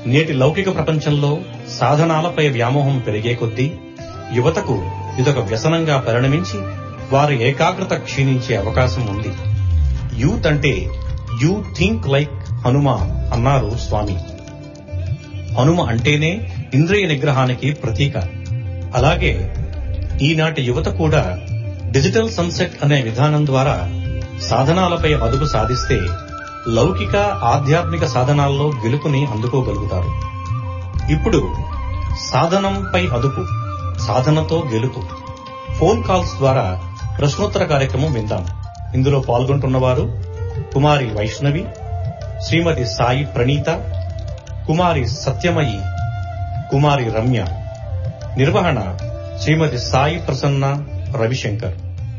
నేటి లౌకిక ప్రపంచంలో సాధనాలపై వ్యామోహం పెరిగే కొద్దీ యువతకు ఇదొక వ్యసనంగా పరిణమించి వారి ఏకాగ్రత క్షీణించే అవకాశం ఉంది యూత్ అంటే యూ థింక్ లైక్ హనుమ అన్నారు స్వామి హనుమ అంటేనే ఇంద్రియ నిగ్రహానికి ప్రతీక అలాగే ఈనాటి యువత కూడా డిజిటల్ సన్సెట్ అనే విధానం ద్వారా సాధనాలపై అదుపు సాధిస్తే లౌకిక ఆధ్యాత్మిక సాధనాల్లో గెలుపుని అందుకోగలుగుతారు ఇప్పుడు సాధనంపై అదుపు సాధనతో గెలుపు ఫోన్ కాల్స్ ద్వారా ప్రశ్నోత్తర కార్యక్రమం విందాం ఇందులో పాల్గొంటున్నవారు కుమారి వైష్ణవి శ్రీమతి సాయి ప్రణీత కుమారి సత్యమయి కుమారి రమ్య నిర్వహణ శ్రీమతి సాయి ప్రసన్న రవిశంకర్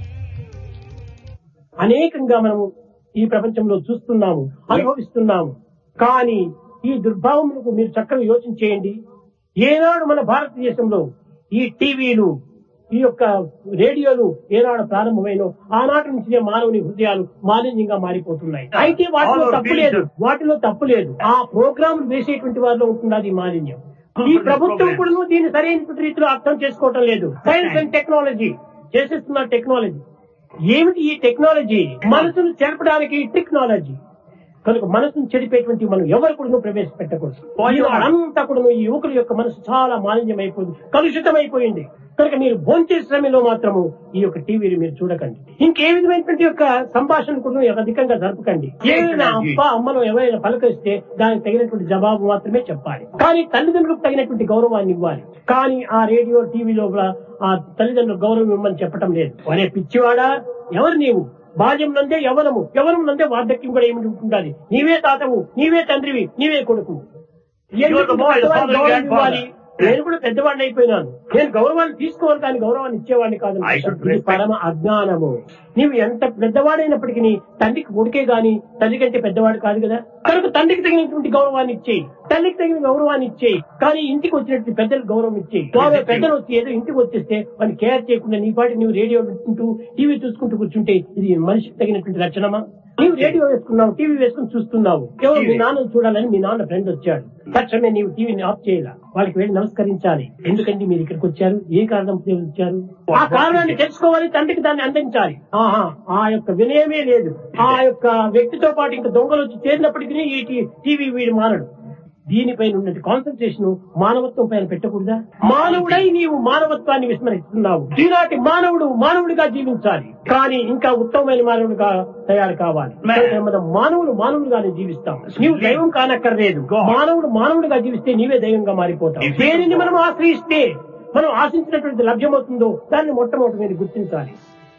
అనేకంగా మనము ఈ ప్రపంచంలో చూస్తున్నాము అనుభవిస్తున్నాము కానీ ఈ దుర్భావములకు మీరు చక్కగా యోచన చేయండి ఏనాడు మన భారతదేశంలో ఈ టీవీలు ఈ యొక్క రేడియోలు ఏనాడు ప్రారంభమైన ఆనాటి నుంచి మానవుని హృదయాలు మాలిన్యంగా మారిపోతున్నాయి అయితే వాటిలో తప్పు లేదు వాటిలో తప్పు లేదు ఆ ప్రోగ్రామ్ వేసేటువంటి వారిలో ఉంటున్నది మాలిన్యం ఈ ప్రభుత్వం కూడా దీన్ని సరైన రీతిలో అర్థం చేసుకోవటం లేదు సైన్స్ అండ్ టెక్నాలజీ చేసేస్తున్న టెక్నాలజీ ఏమిటి ఈ టెక్నాలజీ మనసును చెరపడానికి టెక్నాలజీ కనుక మనసును చెడిపేటువంటి మనం ఎవరు కూడా ప్రవేశపెట్టకూడదు అంతా కూడా ఈ యువకుల యొక్క మనసు చాలా మాలిన్యం అయిపోయింది కలుషితం అయిపోయింది కనుక మీరు భోంచే సమయంలో మాత్రము ఈ యొక్క టీవీని మీరు చూడకండి ఇంకే విధమైనటువంటి యొక్క సంభాషణ కూడా అధికంగా జరపకండి ఏదైనా అప్ప అమ్మను ఎవరైనా పలకరిస్తే దానికి తగినటువంటి జవాబు మాత్రమే చెప్పాలి కానీ తల్లిదండ్రులకు తగినటువంటి గౌరవాన్ని ఇవ్వాలి కానీ ఆ రేడియో టీవీలో ఆ తల్లిదండ్రులకు గౌరవం ఇవ్వమని చెప్పడం లేదు అనే పిచ్చివాడా ఎవరు నీవు బాల్యం నందే యవనము యవనం నందే వార్ధక్యం కూడా ఏమిటి ఉండాలి నీవే తాతవు నీవే తండ్రివి నీవే కొడుకు ఎందుకు పెద్దవాడికి గౌరవం ఇవ్వాలి? నేను కూడా పెద్దవాడిని అయిపోయినాను నేను గౌరవాన్ని తీసుకోవాలి కానీ గౌరవాన్ని ఇచ్చేవాడిని కాదు ఇది పరమ అజ్ఞానము నీవు ఎంత పెద్దవాడైనప్పటికీ నీ తండ్రికి కొడుకే గాని తల్లి కంటే పెద్దవాడు కాదు కదా కనుక తండ్రికి తగినటువంటి గౌరవాన్ని ఇచ్చేయి తల్లికి తగిన గౌరవాన్ని ఇచ్చేయి కానీ ఇంటికి వచ్చినట్టు పెద్దలకు గౌరవం ఇచ్చేయి బాగా పెద్దలు వచ్చి ఏదో ఇంటికి వచ్చేస్తే వాడిని కేర్ చేయకుండా నీ పాటి నువ్వు రేడియో వింటూ టీవీ చూసుకుంటూ కూర్చుంటే ఇది మనిషికి తగినటువంటి లక్షణమా నీవు రేడియో వేసుకున్నావు టీవీ వేసుకుని చూస్తున్నావు ఎవరు మీ నాన్న చూడాలని మీ నాన్న ఫ్రెండ్ వచ్చాడు తక్షణమే నీవు టీవీని ఆఫ్ చేయాల వాళ్ళకి వెళ్ళి నమస్కరించాలి ఎందుకంటే మీరు ఇక్కడికి వచ్చారు ఏ కారణం వచ్చారు ఆ కారణాన్ని తెలుసుకోవాలి తండ్రికి దాన్ని అందించాలి ఆహా ఆ యొక్క వినయమే లేదు ఆ యొక్క వ్యక్తితో పాటు ఇంకా దొంగలు వచ్చి చేరినప్పటికీ ఈ టీ- టీవీ వీడు మారడు దీనిపైన ఉన్నది కాన్సన్ట్రేషన్ మానవత్వం పైన పెట్టకూడదా మానవుడై నీవు మానవత్వాన్ని విస్మరిస్తున్నావు ఈనాటి మానవుడు మానవుడిగా జీవించాలి కానీ ఇంకా ఉత్తమమైన మానవుడిగా తయారు కావాలి కనుక మనం మానవుడు మానవుడిగానే జీవిస్తాం నీవు దైవం కానక్కర్లేదు మానవుడు మానవుడిగా జీవిస్తే నీవే దైవంగా మారిపోతావు దేనిని మనం ఆశ్రయిస్తే మనం ఆశించినటువంటి లభ్యమవుతుందో దాన్ని మొట్టమొదటి మీద గుర్తించాలి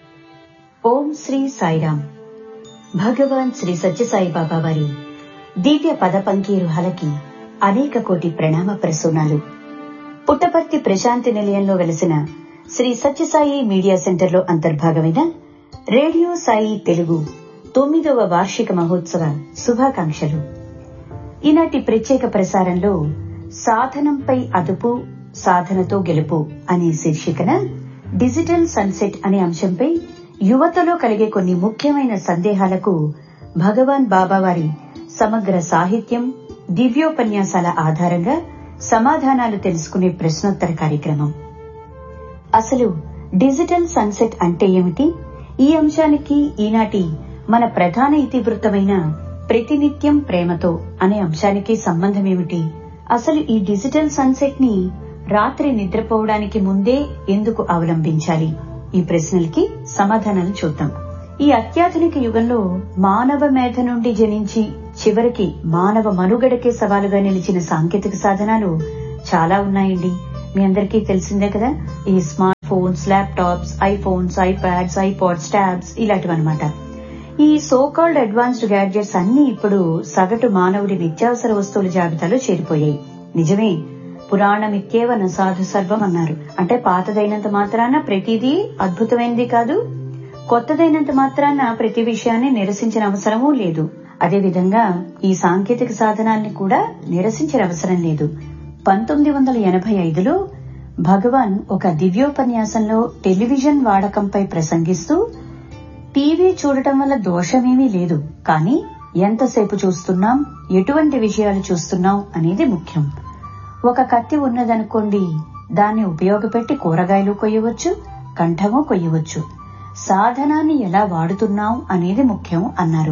ఓం శ్రీ సాయిరామ్ భగవాన్ శ్రీ సత్యసాయి బాబా వారి దివ్య పద పంకీరుహలకి అనేక కోటి ప్రణామ ప్రసూనాలు పుట్టపర్తి ప్రశాంతి నిలయంలో వెలసిన శ్రీ సత్యసాయి మీడియా సెంటర్లో అంతర్భాగమైన రేడియో సాయి తెలుగు తొమ్మిదవ వార్షిక మహోత్సవ శుభాకాంక్షలు ఈనాటి ప్రత్యేక ప్రసారంలో సాధనంపై అదుపు సాధనతో గెలుపు అనే శీర్షికన డిజిటల్ సన్సెట్ అనే అంశంపై యువతలో కలిగే కొన్ని ముఖ్యమైన సందేహాలకు భగవాన్ బాబా వారి సమగ్ర సాహిత్యం దివ్యోపన్యాసాల ఆధారంగా సమాధానాలు తెలుసుకునే ప్రశ్నోత్తర కార్యక్రమం అసలు డిజిటల్ సన్సెట్ అంటే ఏమిటి ఈ అంశానికి ఈనాటి మన ప్రధాన ఇతివృత్తమైన ప్రతినిత్యం ప్రేమతో అనే అంశానికి సంబంధం ఏమిటి అసలు ఈ డిజిటల్ సన్సెట్ ని రాత్రి నిద్రపోవడానికి ముందే ఎందుకు అవలంబించాలి ఈ ప్రశ్నలకి సమాధానాలు చూద్దాం ఈ అత్యాధునిక యుగంలో మానవ మేధ నుండి జనించి చివరికి మానవ మనుగడకే సవాలుగా నిలిచిన సాంకేతిక సాధనాలు చాలా ఉన్నాయండి మీ అందరికీ తెలిసిందే కదా ఈ smart phones laptops iPhones iPads iPods tabs ఇలాంటివన్నమాట ఈ సో కాల్డ్ అడ్వాన్స్డ్ గ్యాడ్జెట్స్ అన్ని ఇప్పుడు సగటు మానవుడి నిత్యావసర వస్తువుల జాబితాలో చేరిపోయాయి నిజమే పురాణమిత్యేవ న సాధు సర్వం అన్నారు అంటే పాతదైనంత మాత్రాన ప్రతిదీ అద్భుతమైనది కాదు కొత్తదైనంత మాత్రాన ప్రతి విషయాన్ని నిరసించిన అవసరమూ లేదు అదేవిధంగా ఈ సాంకేతిక సాధనాల్ని కూడా నిరసించిన అవసరం లేదు పంతొమ్మిది వందల ఎనభై ఐదులో భగవాన్ ఒక దివ్యోపన్యాసంలో టెలివిజన్ వాడకంపై ప్రసంగిస్తూ టీవీ చూడటం వల్ల దోషమేమీ లేదు కానీ ఎంతసేపు చూస్తున్నాం ఎటువంటి విషయాలు చూస్తున్నాం అనేది ముఖ్యం ఒక కత్తి ఉన్నదనుకోండి దాన్ని ఉపయోగపెట్టి కూరగాయలు కొయ్యవచ్చు కంఠము కొయ్యవచ్చు సాధనాన్ని ఎలా వాడుతున్నాం అనేది ముఖ్యం అన్నారు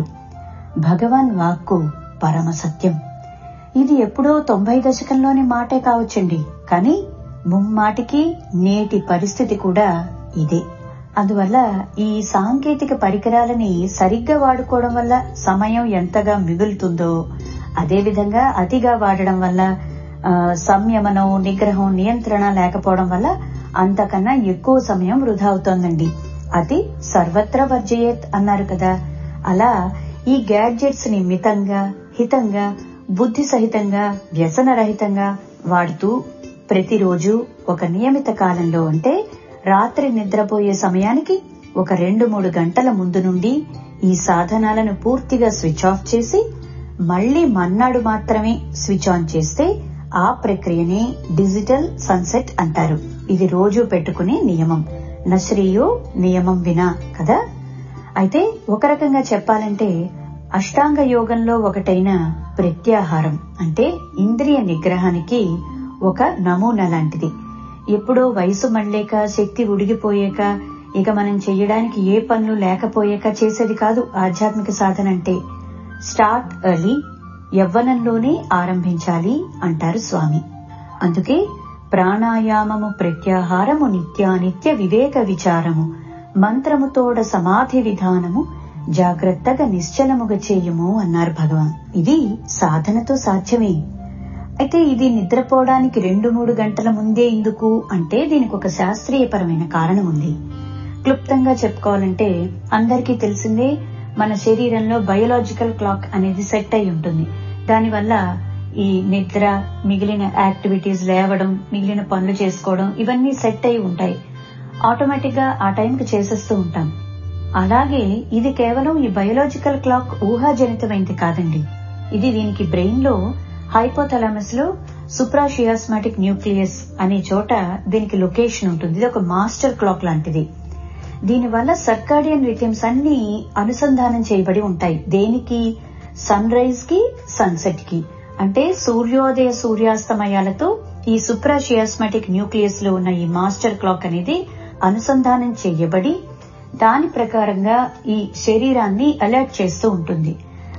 భగవాన్ వాక్కు పరమ సత్యం ఇది ఎప్పుడో తొంభై దశకంలోని మాటే కావచ్చండి కానీ ముమ్మాటికి నేటి పరిస్థితి కూడా ఇదే అందువల్ల ఈ సాంకేతిక పరికరాలని సరిగ్గా వాడుకోవడం వల్ల సమయం ఎంతగా మిగులుతుందో అదేవిధంగా అతిగా వాడడం వల్ల ఆ, సంయమనం నిగ్రహం నియంత్రణ లేకపోవడం వల్ల అంతకన్నా ఎక్కువ సమయం వృధా అవుతోందండి అది సర్వత్ర వర్జయేత్ అన్నారు కదా అలా ఈ గ్యాడ్జెట్స్ ని మితంగా హితంగా బుద్ధి సహితంగా వ్యసనరహితంగా వాడుతూ ప్రతిరోజు ఒక నియమిత కాలంలో అంటే రాత్రి నిద్రపోయే సమయానికి ఒక రెండు మూడు గంటల ముందు నుండి ఈ సాధనాలను పూర్తిగా స్విచ్ ఆఫ్ చేసి మళ్లీ మన్నాడు మాత్రమే స్విచ్ ఆన్ చేస్తే ఆ ప్రక్రియనే డిజిటల్ సన్సెట్ అంటారు ఇది రోజు పెట్టుకునే నియమం నశ్రేయో నియమం వినా కదా అయితే ఒక రకంగా చెప్పాలంటే అష్టాంగ యోగంలో ఒకటైన ప్రత్యాహారం అంటే ఇంద్రియ నిగ్రహానికి ఒక నమూనా లాంటిది ఎప్పుడో వయసు మళ్ళాక శక్తి ఉడిగిపోయాక ఇక మనం చెయ్యడానికి ఏ పనులు లేకపోయాక చేసేది కాదు ఆధ్యాత్మిక సాధన అంటే స్టార్ట్ ఎర్లీ యవ్వనంలోనే ఆరంభించాలి అంటారు స్వామి అందుకే ప్రాణాయామము ప్రత్యాహారము నిత్యానిత్య వివేక విచారము మంత్రముతోడ సమాధి విధానము జాగ్రత్తగా నిశ్చలముగా చేయము అన్నారు భగవాన్ ఇది సాధనతో సాధ్యమే అయితే ఇది నిద్రపోవడానికి రెండు మూడు గంటల ముందే ఎందుకు అంటే దీనికి ఒక శాస్త్రీయపరమైన కారణం ఉంది క్లుప్తంగా చెప్పుకోవాలంటే అందరికీ తెలిసిందే మన శరీరంలో బయోలాజికల్ క్లాక్ అనేది సెట్ అయి ఉంటుంది దానివల్ల ఈ నిద్ర మిగిలిన యాక్టివిటీస్ లేవడం మిగిలిన పనులు చేసుకోవడం ఇవన్నీ సెట్ అయి ఉంటాయి ఆటోమేటిక్ గా ఆ టైంకి చేసేస్తూ ఉంటాం అలాగే ఇది కేవలం ఈ బయోలాజికల్ క్లాక్ ఊహాజనితమైంది కాదండి ఇది దీనికి బ్రెయిన్ లో హైపోథలామస్ లో సుప్రాషియాస్మాటిక్ న్యూక్లియస్ అనే చోట దీనికి లొకేషన్ ఉంటుంది ఇది ఒక మాస్టర్ క్లాక్ లాంటిది దీనివల్ల సర్కాడియన్ రిథమ్స్ అన్ని అనుసంధానం చేయబడి ఉంటాయి దేనికి సన్ రైజ్ కి సన్సెట్ కి అంటే సూర్యోదయ సూర్యాస్తమయాలతో ఈ సుప్రాషియాస్మాటిక్ న్యూక్లియస్ లో ఉన్న ఈ మాస్టర్ క్లాక్ అనేది అనుసంధానం చేయబడి దాని ప్రకారంగా ఈ శరీరాన్ని అలర్ట్ చేస్తూ ఉంటుంది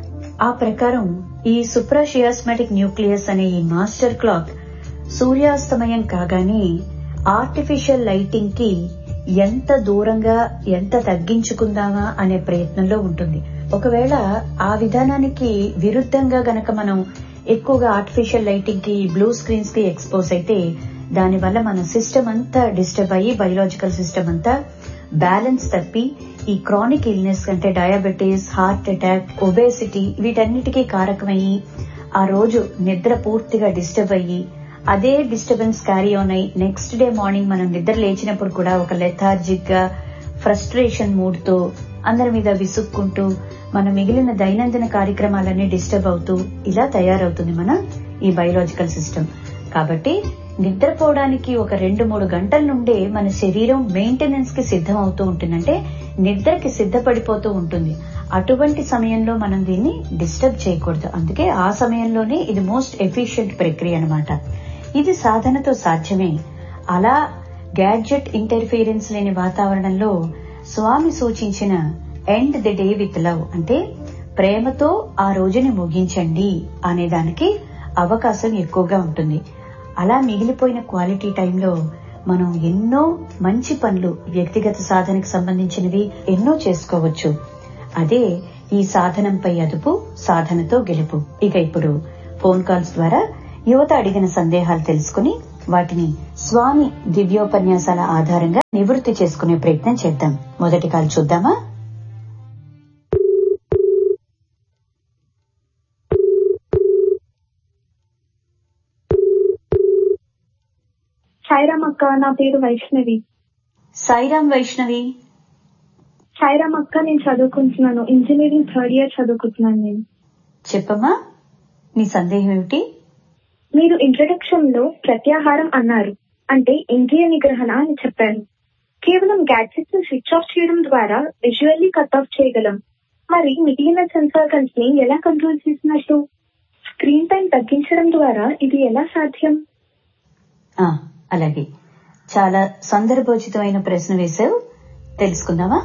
ఆ ప్రకారం ఈ సుప్రాషియాస్మాటిక్ న్యూక్లియస్ అనే ఈ మాస్టర్ క్లాక్ సూర్యాస్తమయం కాగానే ఆర్టిఫిషియల్ లైటింగ్ కి ఎంత దూరంగా ఎంత తగ్గించుకుందామా అనే ప్రయత్నంలో ఉంటుంది ఒకవేళ ఆ విధానానికి విరుద్ధంగా గనక మనం ఎక్కువగా ఆర్టిఫిషియల్ లైటింగ్ కి బ్లూ స్క్రీన్స్ కి ఎక్స్పోజ్ అయితే దానివల్ల మన సిస్టమ్ అంతా డిస్టర్బ్ అయ్యి బయలాజికల్ సిస్టమ్ అంతా బ్యాలెన్స్ తప్పి ఈ క్రానిక్ ఇల్నెస్ అంటే డయాబెటీస్ హార్ట్ అటాక్ ఒబేసిటీ వీటన్నిటికీ కారకమయ్యి ఆ రోజు నిద్ర పూర్తిగా డిస్టర్బ్ అయ్యి అదే డిస్టర్బెన్స్ క్యారీ ఆన్ అయ్యి నెక్స్ట్ డే మార్నింగ్ మనం నిద్ర లేచినప్పుడు కూడా ఒక లెథార్జిక్ గా ఫ్రస్ట్రేషన్ మూడ్ తో అందరి మీద విసుక్కుంటూ మన మిగిలిన దైనందిన కార్యక్రమాలన్నీ డిస్టర్బ్ అవుతూ ఇలా తయారవుతుంది మన ఈ బయోలాజికల్ సిస్టమ్ కాబట్టి నిద్రపోవడానికి ఒక రెండు మూడు గంటల నుండే మన శరీరం మెయింటెనెన్స్ కి సిద్ధం అవుతూ ఉంటుందంటే నిద్రకి సిద్ధపడిపోతూ ఉంటుంది అటువంటి సమయంలో మనం దీన్ని డిస్టర్బ్ చేయకూడదు అందుకే ఆ సమయంలోనే ఇది మోస్ట్ ఎఫిషియెంట్ ప్రక్రియ అన్నమాట ఇది సాధనతో సాధ్యమే అలా గ్యాడ్జెట్ ఇంటర్ఫీరెన్స్ లేని వాతావరణంలో స్వామి సూచించిన end the day with love అంటే ప్రేమతో ఆ రోజుని ముగించండి అనే దానికి అవకాశం ఎక్కువగా ఉంటుంది అలా మిగిలిపోయిన క్వాలిటీ టైంలో మనం ఎన్నో మంచి పనులు వ్యక్తిగత సాధనకు సంబంధించినవి ఎన్నో చేసుకోవచ్చు అదే ఈ సాధనంపై అదుపు సాధనతో గెలుపు ఇక ఇప్పుడు ఫోన్ కాల్స్ ద్వారా యువత అడిగిన సందేహాలు తెలుసుకుని వాటిని స్వామి దివ్యోపన్యాసాల ఆధారంగా నివృత్తి చేసుకునే ప్రయత్నం చేద్దాం మొదటి కాల్ చూద్దామా సాయిరామ్ అక్క నా పేరు వైష్ణవి సాయిరాం వైష్ణవి సాయిరామ్ అక్క నేను చదువుకుంటున్నాను ఇంజనీరింగ్ థర్డ్ ఇయర్ చదువుకుంటున్నాను నేను చెప్పమ్మా నీ సందేహం ఏమిటి మీరు ఇంట్రడక్షన్ లో ప్రత్యాహారం అన్నారు అంటే ఇంద్రియ నిగ్రహణ అని చెప్పారు కేవలం గ్యాడ్జెట్స్ ని స్విచ్ ఆఫ్ చేయడం ద్వారా విజువల్లీ కట్ ఆఫ్ చేయగలం మరి మిగిలిన సెన్సార్స్ ని ఎలా కంట్రోల్ చేసినట్టు స్క్రీన్ టైం తగ్గించడం ద్వారా ఇది ఎలా సాధ్యం ఆ, అలాగే చాలా సందర్భోచితమైన ప్రశ్న వేశావు తెలుసుకుందామా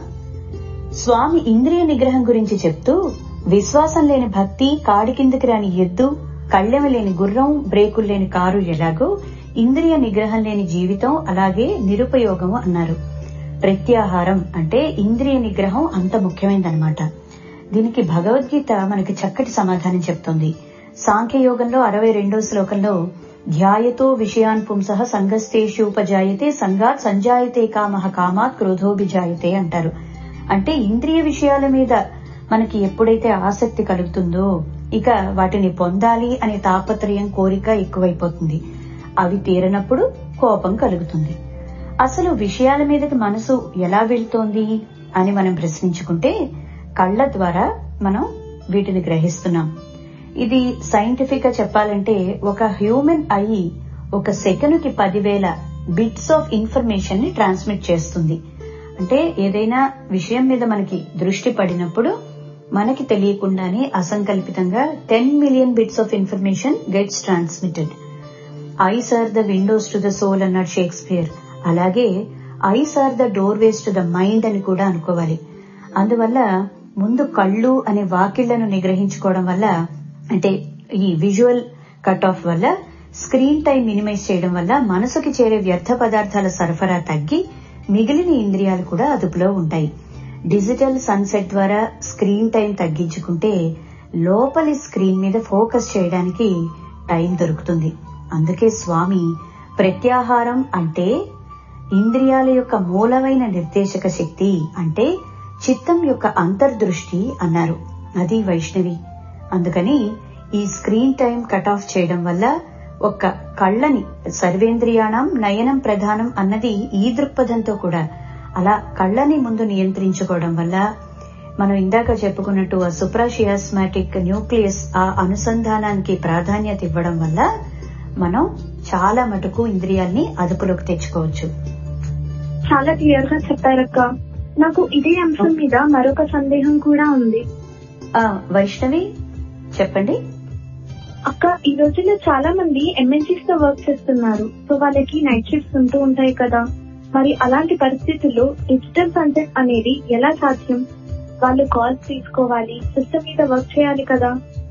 స్వామి ఇంద్రియ నిగ్రహం గురించి చెప్తూ విశ్వాసం లేని భక్తి కాడి కిందకి రాని ఎద్దు కళ్ళెమ లేని గుర్రం బ్రేకులు లేని కారు ఎలాగో ఇంద్రియ నిగ్రహం లేని జీవితం అలాగే నిరుపయోగము అన్నారు ప్రత్యాహారం అంటే ఇంద్రియ నిగ్రహం అంత ముఖ్యమైనదన్నమాట దీనికి భగవద్గీత మనకి చక్కటి సమాధానం చెప్తోంది సాంఖ్యయోగంలో అరవై రెండో శ్లోకంలో ధ్యాయతో విషయాన్ పుంస సంగస్తేషూపజాయతే సంగాత్ సంజాయతే కామః కామాత్ క్రోధోభిజాయతే అంటారు అంటే ఇంద్రియ విషయాల మీద మనకి ఎప్పుడైతే ఆసక్తి కలుగుతుందో ఇక వాటిని పొందాలి అనే తాపత్రయం కోరిక ఎక్కువైపోతుంది అవి తీరనప్పుడు కోపం కలుగుతుంది అసలు విషయాల మీదకి మనసు ఎలా వెళ్తోంది అని మనం ప్రశ్నించుకుంటే కళ్ళ ద్వారా మనం వీటిని గ్రహిస్తున్నాం ఇది సైంటిఫిక్ గా చెప్పాలంటే ఒక హ్యూమన్ ఐ ఒక సెకనుకి పదివేల బిట్స్ ఆఫ్ ఇన్ఫర్మేషన్ ని ట్రాన్స్మిట్ చేస్తుంది అంటే ఏదైనా విషయం మీద మనకి దృష్టి పడినప్పుడు మనకి తెలియకుండానే అసంకల్పితంగా ten million bits of information gets transmitted eyes are the windows to the soul అన్నాడు షేక్స్పియర్ అలాగే eyes are the doorways to the mind అని కూడా అనుకోవాలి అందువల్ల ముందు కళ్ళు అనే వాకిళ్లను నిగ్రహించుకోవడం వల్ల అంటే ఈ విజువల్ కట్ ఆఫ్ వల్ల స్క్రీన్ టైం మినిమైజ్ చేయడం వల్ల మనసుకి చేరే వ్యర్థ పదార్థాల సరఫరా తగ్గి మిగిలిన ఇంద్రియాలు కూడా అదుపులో ఉంటాయి డిజిటల్ సన్సెట్ ద్వారా స్క్రీన్ టైం తగ్గించుకుంటే లోపలి స్క్రీన్ మీద ఫోకస్ చేయడానికి టైం దొరుకుతుంది అందుకే స్వామి ప్రత్యాహారం అంటే ఇంద్రియాల యొక్క మూలమైన నిర్దేశక శక్తి అంటే చిత్తం యొక్క అంతర్దృష్టి అన్నారు అది వైష్ణవి అందుకని ఈ స్క్రీన్ టైం కట్ ఆఫ్ చేయడం వల్ల ఒక్క కళ్ళని సర్వేంద్రియాణం నయనం ప్రధానం అన్నది ఈ దృక్పథంతో కూడా అలా కళ్ళని ముందు నియంత్రించుకోవడం వల్ల మనం ఇందాక చెప్పుకున్నట్టు ఆ సుప్రాషియాస్మాటిక్ న్యూక్లియస్ ఆ అనుసంధానానికి ప్రాధాన్యత ఇవ్వడం వల్ల మనం చాలా మటుకు ఇంద్రియాల్ని అదుపులోకి తెచ్చుకోవచ్చు చాలా క్లియర్ గా చెప్పారక్క నాకు ఇదే అంశం మీద మరొక సందేహం కూడా ఉంది ఆ వైష్ణవి చెప్పండి అక్క ఈ రోజుల్లో చాలా మంది ఎంఎన్సీస్ తో వర్క్ చేస్తున్నారు సో వాళ్ళకి నైట్ షిఫ్ట్స్ ఉంటూ ఉంటాయి కదా మరి అలాంటి పరిస్థితుల్లో డిజిటల్ సన్సెట్ అనేది ఎలా సాధ్యం వాళ్ళు కాల్స్ తీసుకోవాలి సిస్టమ్ మీద వర్క్ చేయాలి కదా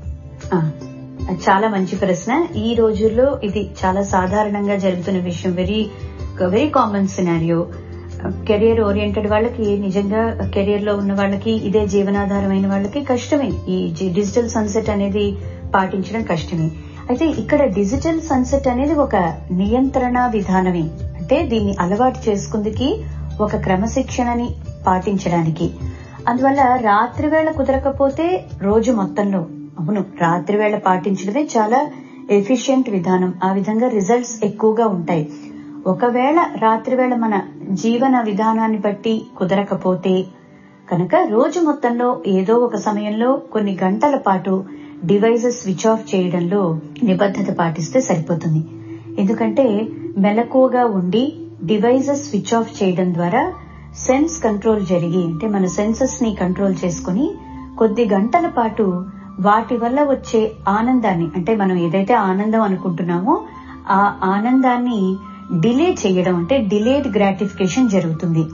ఆ, చాలా మంచి ప్రశ్న ఈ రోజుల్లో ఇది చాలా సాధారణంగా జరుగుతున్న విషయం very very common scenario career oriented వాళ్ళకి నిజంగా కెరియర్ లో ఉన్న వాళ్ళకి ఇదే జీవనాధారమైన వాళ్ళకి కష్టమే ఈ జి- డిజిటల్ సన్సెట్ అనేది పాటించడం కష్టమే అయితే ఇక్కడ డిజిటల్ సన్సెట్ అనేది ఒక నియంత్రణ విధానమే అంటే దీన్ని అలవాటు చేసుకుందికి ఒక క్రమశిక్షణని పాటించడానికి అందువల్ల రాత్రి వేళ కుదరకపోతే రోజు మొత్తంలో అవును రాత్రి వేళ పాటించడమే చాలా ఎఫిషియెంట్ విధానం ఆ విధంగా రిజల్ట్స్ ఎక్కువగా ఉంటాయి ఒకవేళ రాత్రి వేళ మన జీవన విధానాన్ని బట్టి కుదరకపోతే కనుక రోజు మొత్తంలో ఏదో ఒక సమయంలో కొన్ని గంటల పాటు డివైజెస్ స్విచ్ ఆఫ్ చేయడంలో నిబద్ధత పాటిస్తే సరిపోతుంది ఎందుకంటే మెలకువగా ఉండి డివైజెస్ స్విచ్ ఆఫ్ చేయడం ద్వారా సెన్స్ కంట్రోల్ జరిగి అంటే మన సెన్సెస్ ని కంట్రోల్ చేసుకుని కొద్ది గంటల పాటు వాటి వల్ల వచ్చే ఆనందాన్ని అంటే మనం ఏదైతే ఆనందం అనుకుంటున్నామో ఆ ఆనందాన్ని డిలే చేయడం అంటే డిలేడ్ గ్రాటిఫికేషన్ జరుగుతుంది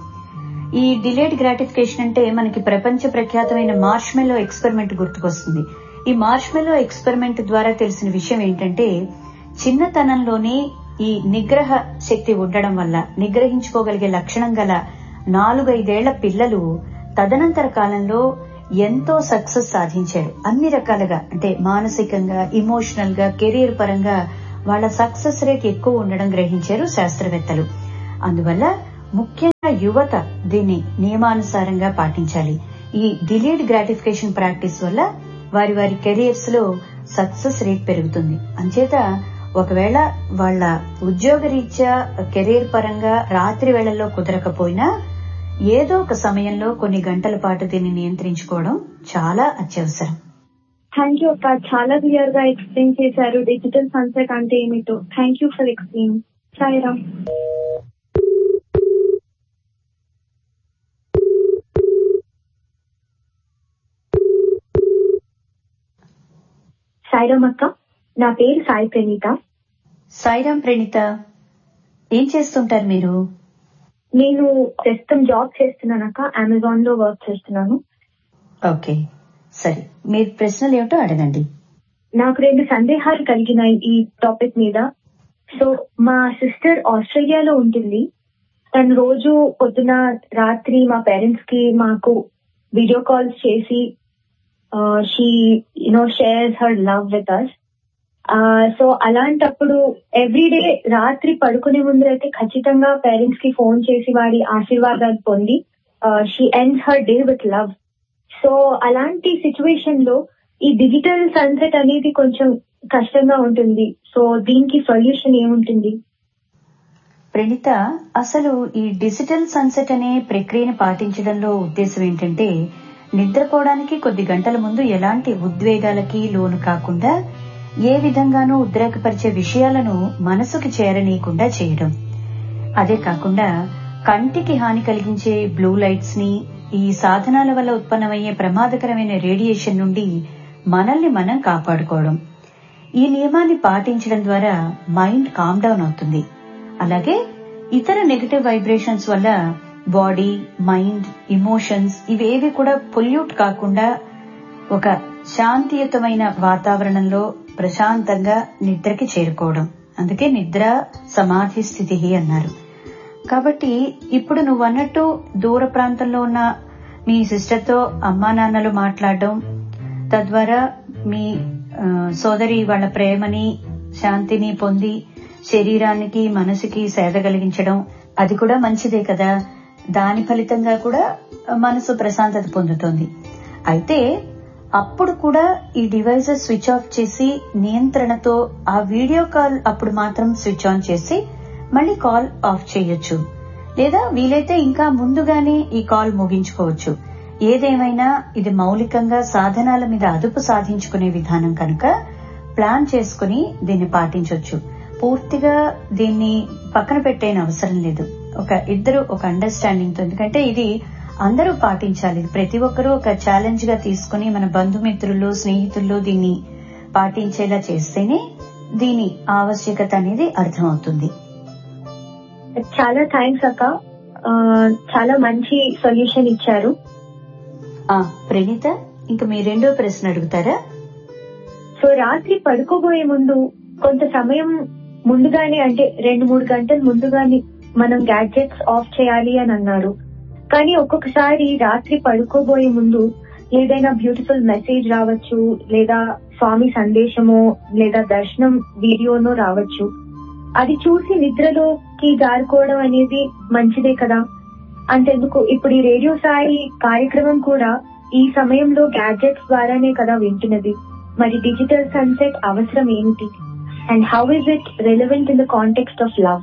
ఈ డిలేడ్ గ్రాటిఫికేషన్ అంటే మనకి ప్రపంచ ప్రఖ్యాతమైన మార్ష్మెలో ఎక్స్పెరిమెంట్ గుర్తుకొస్తుంది ఈ మార్ష్మెలో ఎక్స్పెరిమెంట్ ద్వారా తెలిసిన విషయం ఏంటంటే చిన్నతనంలోనే ఈ నిగ్రహ శక్తి ఉండడం వల్ల నిగ్రహించుకోగలిగే లక్షణం గల నాలుగైదేళ్ల పిల్లలు తదనంతర కాలంలో ఎంతో సక్సెస్ సాధించారు అన్ని రకాలుగా అంటే మానసికంగా ఇమోషనల్ గా కెరీర్ పరంగా వాళ్ళ సక్సెస్ రేట్ ఎక్కువ ఉండడం గ్రహించారు శాస్త్రవేత్తలు అందువల్ల ముఖ్యంగా యువత దీన్ని నియమానుసారంగా పాటించాలి ఈ డిలేడ్ గ్రాటిఫికేషన్ ప్రాక్టీస్ వల్ల వారి వారి కెరియర్స్ లో సక్సెస్ రేట్ పెరుగుతుంది అంచేత ఒకవేళ వాళ్ళ ఉద్యోగ రీత్యా కెరీర్ పరంగా రాత్రి వేళల్లో కుదరకపోయినా ఏదో ఒక సమయంలో కొన్ని గంటల పాటు దీన్ని నియంత్రించుకోవడం చాలా అత్యవసరం థ్యాంక్ యూ అక్క చాలా క్లియర్ గా ఎక్స్ప్లెయిన్ చేశారు డిజిటల్ సన్సెట్ అంటే ఏమిటో thank you for explain Sairam Sairam అక్క నా పేరు సాయి ప్రణీత సాయిరాం ప్రణీత ఏం చేస్తుంటారు మీరు నేను ప్రస్తుతం జాబ్ చేస్తున్నాను అక్క అమెజాన్ లో వర్క్ చేస్తున్నాను ఓకే సరే మీరు ప్రశ్నలు ఏమిటో అడగండి నాకు రెండు సందేహాలు కలిగినాయి ఈ టాపిక్ మీద సో మా సిస్టర్ ఆస్ట్రేలియాలో ఉంటుంది తను రోజు పొద్దున రాత్రి మా పేరెంట్స్ కి మాకు వీడియో కాల్స్ చేసి she you know shares her love with us so అలాంటప్పుడు ఎవ్రీడే రాత్రి పడుకునే ముందు అయితే ఖచ్చితంగా పేరెంట్స్ కి ఫోన్ చేసి వారి ఆశీర్వాదాలు పొంది she ends her day with love so అలాంటి సిచ్యువేషన్ లో ఈ డిజిటల్ సన్సెట్ అనేది కొంచెం కష్టంగా ఉంటుంది సో దీనికి సొల్యూషన్ ఏముంటుంది ప్రణీత అసలు ఈ డిజిటల్ సన్సెట్ అనే ప్రక్రియను పాటించడంలో ఉద్దేశం ఏంటంటే నిద్రపోవడానికి కొద్ది గంటల ముందు ఎలాంటి ఉద్వేగాలకి లోను కాకుండా ఏ విధంగానూ ఉద్రేకపరిచే విషయాలను మనసుకి చేరనీయకుండా చేయడం అదే కాకుండా కంటికి హాని కలిగించే బ్లూ లైట్స్ ని ఈ సాధనాల వల్ల ఉత్పన్నమయ్యే ప్రమాదకరమైన రేడియేషన్ నుండి మనల్ని మనం కాపాడుకోవడం ఈ నియమాన్ని పాటించడం ద్వారా మైండ్ కామ్ డౌన్ అవుతుంది అలాగే ఇతర నెగటివ్ వైబ్రేషన్స్ వల్ల బాడీ మైండ్ ఇమోషన్స్ ఇవేవి కూడా పొల్యూట్ కాకుండా ఒక శాంతియుతమైన వాతావరణంలో ప్రశాంతంగా నిద్రకి చేరుకోవడం అందుకే నిద్ర సమాధి స్థితి అన్నారు కాబట్టి ఇప్పుడు నువ్వు అన్నట్టు దూర ప్రాంతంలో ఉన్న మీ సిస్టర్ తో అమ్మా నాన్నలు మాట్లాడడం తద్వారా మీ ఆ, సోదరి వాళ్ళ ప్రేమని శాంతిని పొంది శరీరానికి మనసుకి సేద కలిగించడం అది కూడా మంచిదే కదా దాని ఫలితంగా కూడా మనసు ప్రశాంతత పొందుతుంది అయితే అప్పుడు కూడా ఈ డివైజెస్ స్విచ్ ఆఫ్ చేసి నియంత్రణతో ఆ వీడియో కాల్ అప్పుడు మాత్రం స్విచ్ ఆన్ చేసి మళ్ళీ కాల్ ఆఫ్ చేయొచ్చు లేదా వీలైతే ఇంకా ముందుగానే ఈ కాల్ ముగించుకోవచ్చు ఏదేమైనా ఇది మౌలికంగా సాధనాల మీద అదుపు సాధించుకునే విధానం కనుక ప్లాన్ చేసుకుని దీన్ని పాటించొచ్చు పూర్తిగా దీన్ని పక్కన పెట్టేన అవసరం లేదు ఒక ఇద్దరు ఒక అండర్స్టాండింగ్ తో ఎందుకంటే ఇది అందరూ పాటించాలి ఇది ప్రతి ఒక్కరూ ఒక ఛాలెంజ్ గా తీసుకుని మన బంధుమిత్రులు స్నేహితుల్లో దీన్ని పాటించేలా చేస్తేనే దీని ఆవశ్యకత అనేది అర్థమవుతుంది చాలా థ్యాంక్స్ అక్క ఆ, చాలా మంచి సొల్యూషన్ ఇచ్చారు ఆ ప్రణీత ఇంక మీ రెండో ప్రశ్న అడుగుతారా సో రాత్రి పడుకోబోయే ముందు కొంత సమయం ముందుగానే అంటే రెండు మూడు గంటలు ముందుగానే మనం గ్యాడ్జెట్స్ ఆఫ్ చేయాలి అని అన్నారు కానీ ఒక్కొక్కసారి రాత్రి పడుకోబోయే ముందు ఏదైనా బ్యూటిఫుల్ మెసేజ్ రావచ్చు లేదా స్వామి సందేశమో లేదా దర్శనం వీడియోనో రావచ్చు అది చూసి నిద్రలోకి జారుకోవడం అనేది మంచిదే కదా అంతెందుకు ఇప్పుడు ఈ రేడియో సాయి కార్యక్రమం కూడా ఈ సమయంలో గ్యాడ్జెట్స్ ద్వారానే కదా వింటున్నది మరి డిజిటల్ సన్సెట్ అవసరం ఏమిటి and how is it relevant in the context of love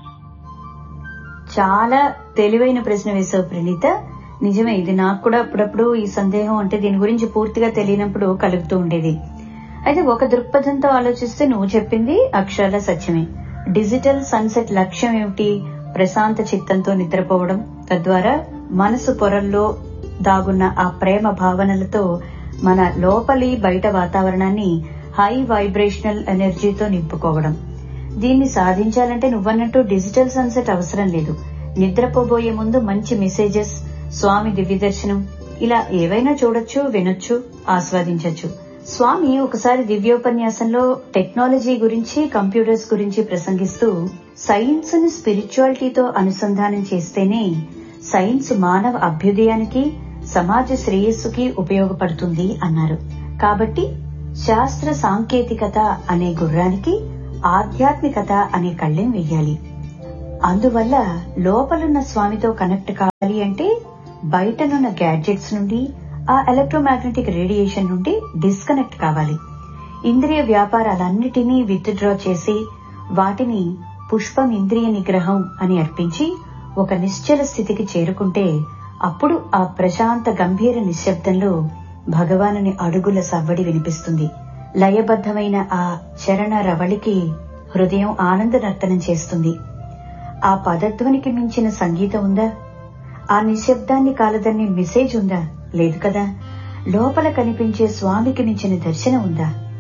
చాలా తెలివైన ప్రశ్న వేశావు ప్రణీత నిజమే ఇది నాకు కూడా అప్పుడప్పుడు ఈ సందేహం అంటే దీని గురించి పూర్తిగా తెలియనప్పుడు కలుగుతూ ఉండేది అయితే ఒక దృక్పథంతో ఆలోచిస్తే నువ్వు చెప్పింది అక్షరాల సత్యమే డిజిటల్ సన్సెట్ లక్ష్యం ఏమిటి ప్రశాంత చిత్తంతో నిద్రపోవడం తద్వారా మనసు పొరల్లో దాగున్న ఆ ప్రేమ భావనలతో మన లోపలి బయట వాతావరణాన్ని హై వైబ్రేషనల్ ఎనర్జీతో నింపుకోవడం దీన్ని సాధించాలంటే నువ్వన్నట్టు డిజిటల్ సన్సెట్ అవసరం లేదు నిద్రపోబోయే ముందు మంచి మెసేజెస్ స్వామి దివ్య దర్శనం ఇలా ఏవైనా చూడొచ్చు వినొచ్చు ఆస్వాదించొచ్చు స్వామి ఒకసారి దివ్యోపన్యాసంలో టెక్నాలజీ గురించి కంప్యూటర్స్ గురించి ప్రసంగిస్తూ సైన్స్ ని స్పిరిచువాలిటీతో అనుసంధానం చేస్తేనే సైన్స్ మానవ అభ్యుదయానికి సమాజ శ్రేయస్సుకి ఉపయోగపడుతుంది అన్నారు కాబట్టి శాస్త్ర సాంకేతికత అనే గుర్రానికి ఆధ్యాత్మికత అనే కళ్ళెం వెయ్యాలి అందువల్ల లోపలున్న స్వామితో కనెక్ట్ కావాలి అంటే బయటనున్న గ్యాడ్జెట్స్ నుండి ఆ ఎలక్ట్రోమాగ్నెటిక్ రేడియేషన్ నుండి డిస్కనెక్ట్ కావాలి ఇంద్రియ వ్యాపారాలన్నిటినీ విత్డ్రా చేసి వాటిని పుష్పం ఇంద్రియ నిగ్రహం అని అర్పించి ఒక నిశ్చల స్థితికి చేరుకుంటే అప్పుడు ఆ ప్రశాంత గంభీర నిశ్శబ్దంలో భగవానుని అడుగుల సవ్వడి వినిపిస్తుంది లయబద్ధమైన ఆ చరణ రవళికి హృదయం ఆనంద నర్తనం చేస్తుంది ఆ పదధ్వనికి మించిన సంగీతం ఉందా ఆ నిశ్శబ్దాన్ని కాలదన్ని మెసేజ్ ఉందా లేదు కదా లోపల కనిపించే స్వామికి మించిన దర్శనం ఉందా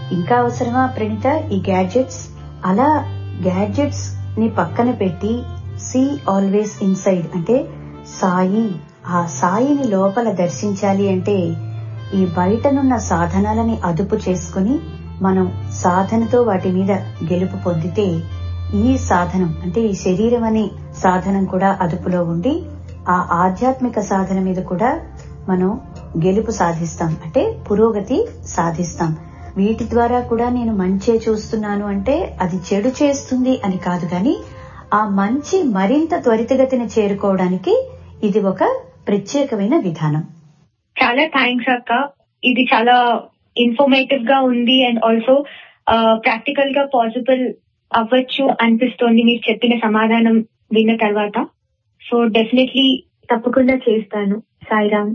ఇంకా అవసరమా ప్రణిత ఈ గ్యాడ్జెట్స్ అలా గ్యాడ్జెట్స్ ని పక్కన పెట్టి సీ ఆల్వేస్ ఇన్సైడ్ అంటే సాయి ఆ సాయిని లోపల దర్శించాలి అంటే ఈ బయటనున్న సాధనాలని అదుపు చేసుకుని మనం సాధనతో వాటి మీద గెలుపు పొందితే ఈ సాధనం అంటే ఈ శరీరం అనే సాధనం కూడా అదుపులో ఉండి ఆ ఆధ్యాత్మిక సాధన మీద కూడా మనం గెలుపు సాధిస్తాం అంటే పురోగతి సాధిస్తాం వీటి ద్వారా కూడా నేను మంచే చూస్తున్నాను అంటే అది చెడు చేస్తుంది అని కాదు గాని ఆ మంచి మరింత త్వరితగతిన చేరుకోవడానికి ఇది ఒక ప్రత్యేకమైన విధానం చాలా థ్యాంక్స్ అక్క ఇది చాలా ఇన్ఫర్మేటివ్ గా ఉంది అండ్ ఆల్సో ప్రాక్టికల్ గా పాసిబుల్ అవ్వచ్చు అనిపిస్తోంది మీరు చెప్పిన సమాధానం విన్న తర్వాత సో డెఫినెట్లీ తప్పకుండా చేస్తాను సాయిరామ్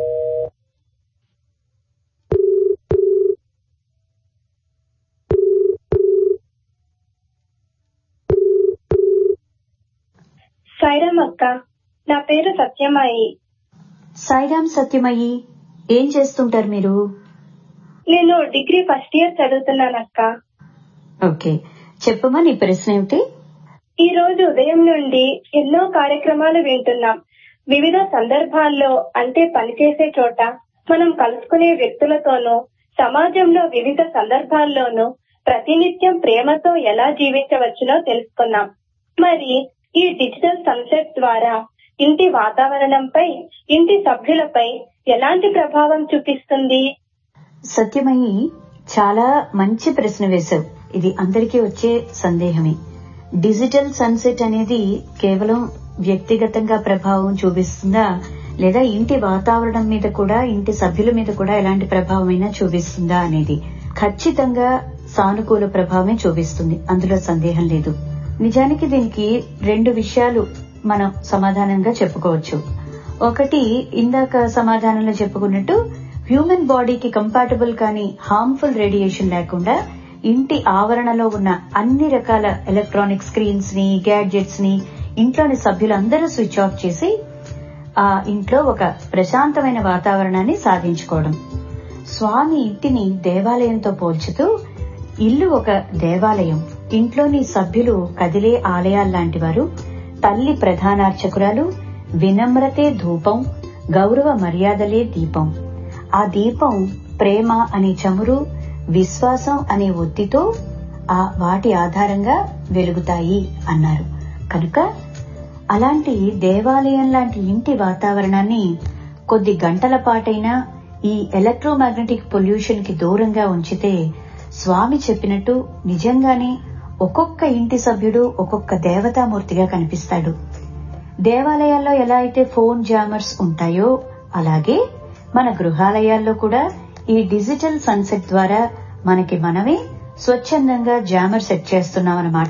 సాయిరామ్ అక్క నా పేరు సత్యమాయి సాయిరాం సత్యమయ్యి ఏం చేస్తుంటారు మీరు నేను డిగ్రీ ఫస్ట్ ఇయర్ చదువుతున్నాను అక్క ఓకే చెప్పమా నీ ప్రశ్న ఏమిటి ఈ రోజు ఉదయం నుండి ఎన్నో కార్యక్రమాలు వింటున్నాం వివిధ సందర్భాల్లో అంటే పనిచేసే చోట మనం కలుసుకునే వ్యక్తులతోనూ సమాజంలో వివిధ సందర్భాల్లోనూ ప్రతినిత్యం ప్రేమతో ఎలా జీవించవచ్చునో తెలుసుకున్నాం మరి ఈ డిజిటల్ సన్సెట్ ద్వారా ఇంటి వాతావరణంపై ఇంటి సభ్యులపై ఎలాంటి ప్రభావం చూపిస్తుంది సత్యమయ్యి చాలా మంచి ప్రశ్న వేశావు ఇది అందరికీ వచ్చే సందేహమే డిజిటల్ సన్సెట్ అనేది కేవలం వ్యక్తిగతంగా ప్రభావం చూపిస్తుందా లేదా ఇంటి వాతావరణం మీద కూడా ఇంటి సభ్యుల మీద కూడా ఎలాంటి ప్రభావం అయినా చూపిస్తుందా అనేది ఖచ్చితంగా సానుకూల ప్రభావమే చూపిస్తుంది అందులో సందేహం లేదు నిజానికి దీనికి రెండు విషయాలు మనం సమాధానంగా చెప్పుకోవచ్చు ఒకటి ఇందాక సమాధానంలో చెప్పుకున్నట్టు హ్యూమన్ బాడీకి కంపాటబుల్ కానీ హార్మ్ఫుల్ రేడియేషన్ లేకుండా ఇంటి ఆవరణలో ఉన్న అన్ని రకాల ఎలక్ట్రానిక్ స్క్రీన్స్ ని గ్యాడ్జెట్స్ ని ఇంట్లోని సభ్యులందరూ స్విచ్ ఆఫ్ చేసి ఆ ఇంట్లో ఒక ప్రశాంతమైన వాతావరణాన్ని సాధించుకోవడం స్వామి ఇంటిని దేవాలయంతో పోల్చుతూ ఇల్లు ఒక దేవాలయం ఇంట్లోని సభ్యులు కదిలే ఆలయాల్లాంటి వారు తల్లి ప్రధానార్చకురాలు వినమ్రతే ధూపం గౌరవ మర్యాదలే దీపం ఆ దీపం ప్రేమ అనే చమురు విశ్వాసం అనే ఒత్తితో ఆ వాటి ఆధారంగా వెలుగుతాయి అన్నారు కనుక అలాంటి దేవాలయం లాంటి ఇంటి వాతావరణాన్ని కొద్ది గంటల పాటైనా ఈ ఎలక్ట్రోమాగ్నెటిక్ పొల్యూషన్ కి దూరంగా ఉంచితే స్వామి చెప్పినట్టు నిజంగానే ఒక్కొక్క ఇంటి సభ్యుడు ఒక్కొక్క దేవతామూర్తిగా కనిపిస్తాడు దేవాలయాల్లో ఎలా అయితే ఫోన్ జామర్స్ ఉంటాయో అలాగే మన గృహాలయాల్లో కూడా ఈ డిజిటల్ సన్సెట్ ద్వారా మనకి మనమే స్వచ్ఛందంగా జామర్ సెట్ చేస్తున్నామన్నమాట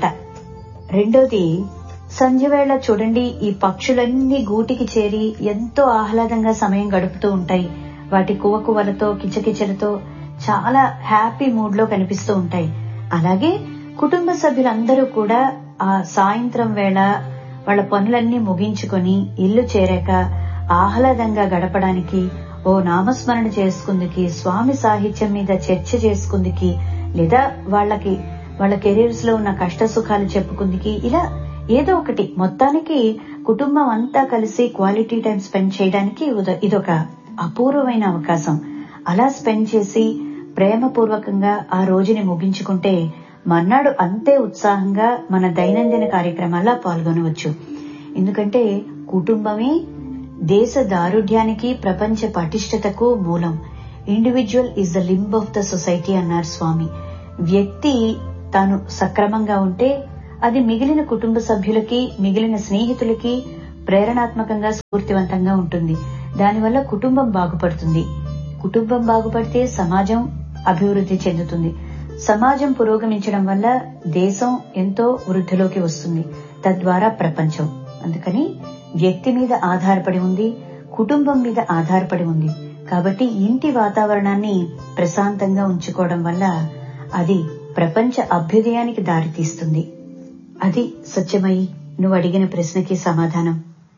రెండోది సంధ్యవేళ చూడండి ఈ పక్షులన్నీ గూటికి చేరి ఎంతో ఆహ్లాదంగా సమయం గడుపుతూ ఉంటాయి వాటి కువకువలతో కిచకిచలతో చాలా హ్యాపీ మూడ్ లో కనిపిస్తూ ఉంటాయి అలాగే కుటుంబ సభ్యులందరూ కూడా ఆ సాయంత్రం వేళ వాళ్ళ పనులన్నీ ముగించుకొని ఇల్లు చేరాక ఆహ్లాదంగా గడపడానికి ఓ నామస్మరణ చేసుకుందికి స్వామి సాహిత్యం మీద చర్చ చేసుకుందికి లేదా వాళ్ళకి వాళ్ళ కెరీర్స్ లో ఉన్న కష్ట సుఖాలు చెప్పుకుందికి ఇలా ఏదో ఒకటి మొత్తానికి కుటుంబం అంతా కలిసి క్వాలిటీ టైం స్పెండ్ చేయడానికి ఉద- ఇదొక అపూర్వమైన అవకాశం అలా స్పెండ్ చేసి ప్రేమపూర్వకంగా ఆ రోజుని ముగించుకుంటే మర్నాడు అంతే ఉత్సాహంగా మన దైనందిన కార్యక్రమాల్లో పాల్గొనవచ్చు ఎందుకంటే కుటుంబమే దేశ దారుఢ్యానికి ప్రపంచ పటిష్టతకు మూలం individual is the limb of the society అన్నారు స్వామి వ్యక్తి తాను సక్రమంగా ఉంటే అది మిగిలిన కుటుంబ సభ్యులకి మిగిలిన స్నేహితులకి ప్రేరణాత్మకంగా స్ఫూర్తివంతంగా ఉంటుంది దానివల్ల కుటుంబం బాగుపడుతుంది కుటుంబం బాగుపడితే సమాజం అభివృద్ధి చెందుతుంది సమాజం పురోగమించడం వల్ల దేశం ఎంతో వృద్ధిలోకి వస్తుంది తద్వారా ప్రపంచం అందుకని వ్యక్తి మీద ఆధారపడి ఉంది కుటుంబం మీద ఆధారపడి ఉంది కాబట్టి ఇంటి వాతావరణాన్ని ప్రశాంతంగా ఉంచుకోవడం వల్ల అది ప్రపంచ అభ్యుదయానికి దారితీస్తుంది అది సత్యమయి నువ్వు అడిగిన ప్రశ్నకి సమాధానం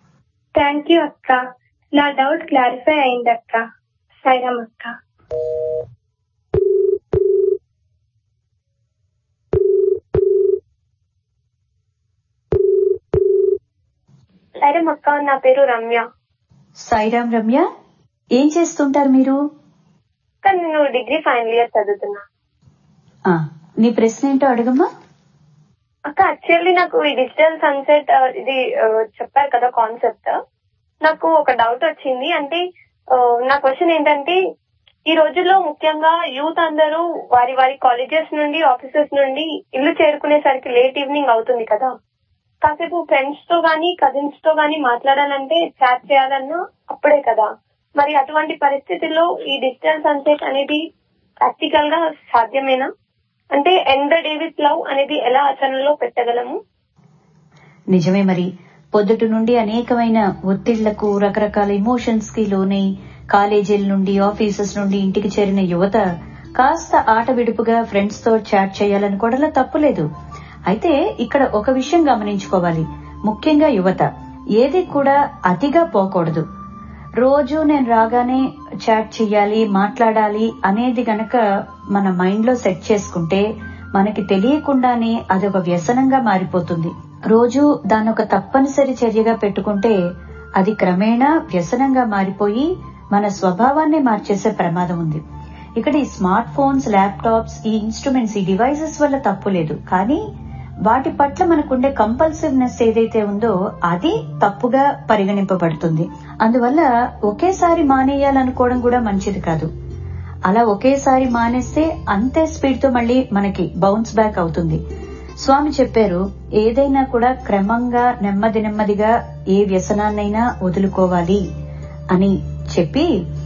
థ్యాంక్ యూ అక్క నా డౌట్ క్లారిఫై అయింది అక్క సైరామ్ అక్క సాయిరం అక్క నా పేరు రమ్య సాయిరాం రమ్య ఏం చేస్తుంటారు మీరు కానీ నేను డిగ్రీ ఫైనల్ ఇయర్ చదువుతున్నా ఆ, నీ ప్రశ్న ఏంటో అడగమ్మా అక్క యాక్చువల్లీ నాకు ఈ డిజిటల్ సన్సెట్ ఇది ఆ, చెప్పారు కదా కాన్సెప్ట్ నాకు ఒక డౌట్ వచ్చింది అంటే ఆ, నా క్వశ్చన్ ఏంటంటే ఈ రోజుల్లో ముఖ్యంగా యూత్ అందరూ వారి వారి కాలేజెస్ నుండి ఆఫీసెస్ నుండి ఇల్లు చేరుకునేసరికి లేట్ ఈవినింగ్ అవుతుంది కదా కాసేపు ఫ్రెండ్స్ తో గానీ కజిన్స్ తో గానీ మాట్లాడాలంటే చాట్ చేయాలన్నా అప్పుడే కదా మరి అటువంటి పరిస్థితుల్లో ఈ డిజిటల్ సన్సెట్ అనేది ప్రాక్టికల్ గా సాధ్యమేనా అంటే ఎండ్ డే విత్ లవ్ అనేది ఎలా ఆచరణలో పెట్టగలము నిజమే మరి పొద్దుటి నుండి అనేకమైన ఒత్తిళ్లకు రకరకాల ఎమోషన్స్ కి లోనై కాలేజీల నుండి ఆఫీసెస్ నుండి ఇంటికి చేరిన యువత కాస్త ఆట విడుపుగా ఫ్రెండ్స్ తో చాట్ చేయాలనుకోవడంలో తప్పులేదు అయితే ఇక్కడ ఒక విషయం గమనించుకోవాలి ముఖ్యంగా యువత ఏది కూడా అతిగా పోకూడదు రోజు నేను రాగానే చాట్ చెయ్యాలి మాట్లాడాలి అనేది గనక మన మైండ్ లో సెట్ చేసుకుంటే మనకి తెలియకుండానే అదొక వ్యసనంగా మారిపోతుంది రోజు దాన్ని ఒక తప్పనిసరి చర్యగా పెట్టుకుంటే అది క్రమేణా వ్యసనంగా మారిపోయి మన స్వభావాన్ని మార్చేసే ప్రమాదం ఉంది ఇక్కడ ఈ స్మార్ట్ ఫోన్స్ ల్యాప్టాప్స్ ఈ ఇన్స్ట్రుమెంట్స్ ఈ డివైసెస్ వల్ల తప్పు లేదు కానీ వాటి పట్ల మనకుండే కంపల్సివ్నెస్ ఏదైతే ఉందో అది తప్పుగా పరిగణింపబడుతుంది అందువల్ల ఒకేసారి మానేయాలనుకోవడం కూడా మంచిది కాదు అలా ఒకేసారి మానేస్తే అంతే స్పీడ్ తో మళ్ళీ మనకి బౌన్స్ బ్యాక్ అవుతుంది స్వామి చెప్పారు ఏదైనా కూడా క్రమంగా నెమ్మది నెమ్మదిగా ఏ వ్యసనాన్నైనా వదులుకోవాలి అని చెప్పి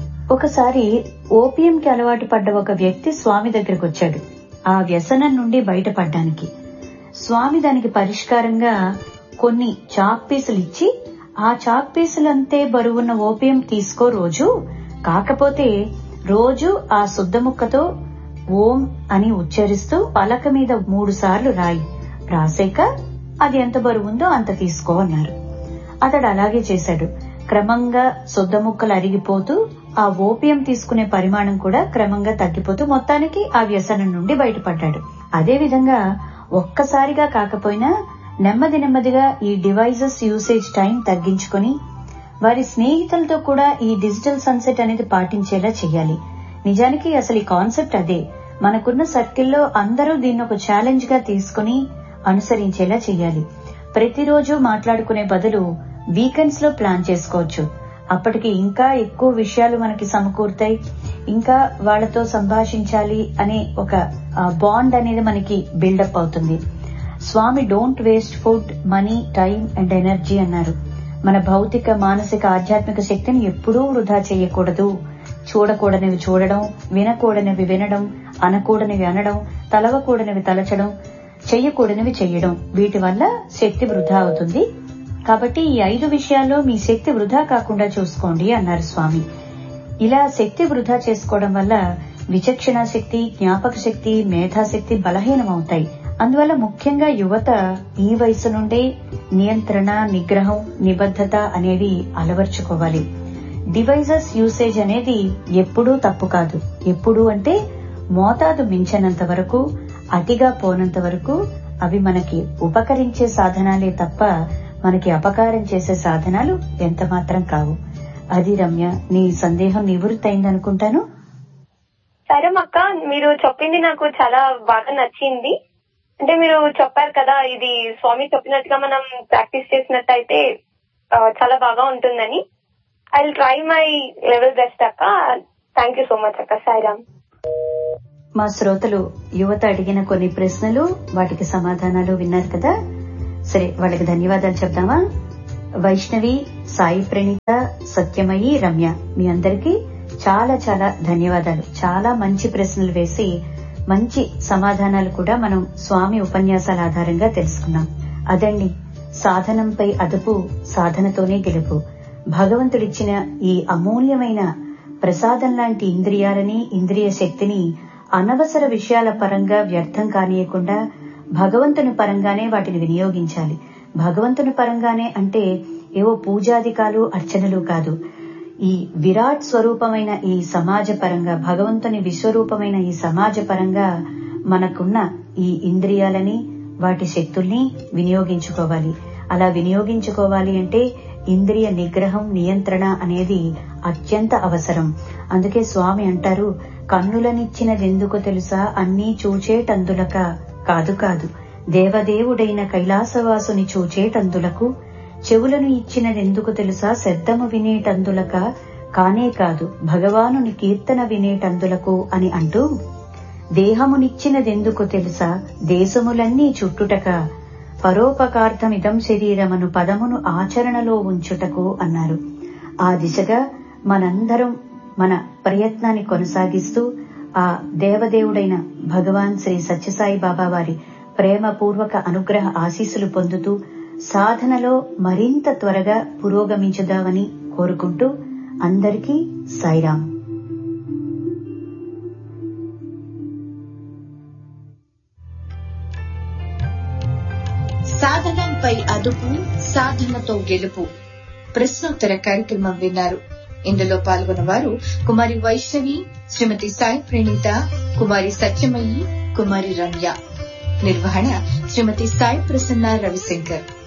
ఒకసారి ఓపియం కి అలవాటు పడ్డ ఒక వ్యక్తి స్వామి దగ్గరకు వచ్చాడు ఆ వ్యసనం నుండి బయటపడ్డానికి స్వామి దానికి పరిష్కారంగా కొన్ని చాక్ పీసులు ఇచ్చి ఆ చాక్ పీసులంతే బరువున్న ఓపియం తీసుకో రోజు కాకపోతే రోజు ఆ శుద్ధ ముక్కతో ఓం అని ఉచ్చరిస్తూ పలక మీద మూడు సార్లు రాయి రాసాక అది ఎంత బరువుందో అంత తీసుకో అన్నారు అతడు అలాగే చేశాడు క్రమంగా శుద్ధ ముక్కలు అరిగిపోతూ ఆ ఓపియం తీసుకునే పరిమాణం కూడా క్రమంగా తగ్గిపోతూ మొత్తానికి ఆ వ్యసనం నుండి బయటపడ్డాడు అదే విధంగా ఒక్కసారిగా కాకపోయినా నెమ్మది నెమ్మదిగా ఈ డివైజెస్ యూసేజ్ టైం తగ్గించుకొని వారి స్నేహితులతో కూడా ఈ డిజిటల్ సన్సెట్ అనేది పాటించేలా చేయాలి నిజానికి అసలు ఈ కాన్సెప్ట్ అదే మనకున్న సర్కిల్లో అందరూ దీన్ని ఒక ఛాలెంజ్ గా తీసుకుని అనుసరించేలా చేయాలి ప్రతిరోజు మాట్లాడుకునే బదులు వీకెండ్స్ లో ప్లాన్ చేసుకోవచ్చు అప్పటికి ఇంకా ఎక్కువ విషయాలు మనకి సమకూరుతాయి ఇంకా వాళ్ళతో సంభాషించాలి అనే ఒక బాండ్ అనేది మనకి బిల్డప్ అవుతుంది Swami don't waste food money time and energy అన్నారు మన భౌతిక మానసిక ఆధ్యాత్మిక శక్తిని ఎప్పుడూ వృధా చేయకూడదు చూడకూడనివి చూడడం వినకూడనివి వినడం అనకూడనివి అనడం తలవకూడనివి తలచడం చెయ్యకూడనివి చెయ్యడం వీటి వల్ల శక్తి వృధా అవుతుంది కాబట్టి ఈ ఐదు విషయాల్లో మీ శక్తి వృధా కాకుండా చూసుకోండి అన్నారు స్వామి ఇలా శక్తి వృధా చేసుకోవడం వల్ల విచక్షణ శక్తి జ్ఞాపక శక్తి మేధాశక్తి బలహీనమవుతాయి అందువల్ల ముఖ్యంగా యువత ఈ వయసు నుండే నియంత్రణ నిగ్రహం నిబద్ధత అనేవి అలవర్చుకోవాలి డివైజెస్ యూసేజ్ అనేది ఎప్పుడూ తప్పు కాదు ఎప్పుడు అంటే మోతాదు మించనంత వరకు అతిగా పోనంత వరకు అవి మనకి ఉపకరించే సాధనాలే తప్ప మనకి అపకారం చేసే సాధనాలు ఎంత మాత్రం కావు అది రమ్య నీ సందేహం నివృత్తి అయిందనుకుంటాను సరే అక్క మీరు చెప్పింది నాకు చాలా బాగా నచ్చింది అంటే మీరు చెప్పారు కదా ఇది స్వామి చెప్పినట్టుగా మనం ప్రాక్టీస్ చేసినట్టయితే ఆ, చాలా బాగా ఉంటుందని I try my level best అక్క థ్యాంక్ యూ సో మచ్ అక్క సాయిరామ్ మా శ్రోతలు యువత అడిగిన కొన్ని ప్రశ్నలు వాటికి సమాధానాలు విన్నారు కదా సరే వాళ్ళకి ధన్యవాదాలు చెప్దామా వైష్ణవి సాయి ప్రణీత సత్యమయి రమ్య మీ అందరికీ చాలా చాలా ధన్యవాదాలు చాలా మంచి ప్రశ్నలు వేసి మంచి సమాధానాలు కూడా మనం స్వామి ఉపన్యాసాల ఆధారంగా తెలుసుకున్నాం అదండి సాధనంపై అదుపు సాధనతోనే గెలుపు భగవంతుడిచ్చిన ఈ అమూల్యమైన ప్రసాదం లాంటి ఇంద్రియాలని ఇంద్రియ శక్తిని అనవసర విషయాల పరంగా వ్యర్థం కానియకుండా భగవంతుని పరంగానే వాటిని వినియోగించాలి భగవంతుని పరంగానే అంటే ఏవో పూజాధికాలు అర్చనలు కాదు ఈ విరాట్ స్వరూపమైన ఈ సమాజ పరంగా భగవంతుని విశ్వరూపమైన ఈ సమాజ పరంగా మనకున్న ఈ ఇంద్రియాలని వాటి శక్తుల్ని వినియోగించుకోవాలి అలా వినియోగించుకోవాలి అంటే ఇంద్రియ నిగ్రహం నియంత్రణ అనేది అత్యంత అవసరం అందుకే స్వామి అంటారు కన్నులనిచ్చినదెందుకు తెలుసా అన్నీ చూచేటందులక కాదు కాదు దేవదేవుడైన కైలాసవాసుని చూచేటందులకు చెవులను ఇచ్చినదెందుకు తెలుసా శబ్దము వినేటందులక కానే కాదు భగవానుని కీర్తన వినేటందులకు అని అంటూ దేహమునిచ్చినదెందుకు తెలుసా దేశములన్నీ చుట్టుటక పరోపకార్థమిదం శరీరమను పదమును ఆచరణలో ఉంచుటకు అన్నారు ఆ దిశగా మనందరం మన ప్రయత్నాన్ని కొనసాగిస్తూ ఆ దేవదేవుడైన భగవాన్ శ్రీ సత్యసాయి బాబా వారి ప్రేమపూర్వక అనుగ్రహ ఆశీస్సులు పొందుతూ సాధనలో మరింత త్వరగా పురోగమించుదామని కోరుకుంటూ అందరికీ సాయిరాం సాధనంపై అదుపు సాధనతో గెలుపు ప్రశ్నోత్తర కార్యక్రమం విన్నారు ఇందులో పాల్గొన్న వారు కుమారి వైష్ణవి శ్రీమతి సాయి ప్రణీత కుమారి సత్యమయ్యి కుమారి రమ్య నిర్వహణ శ్రీమతి సాయి ప్రసన్న రవిశంకర్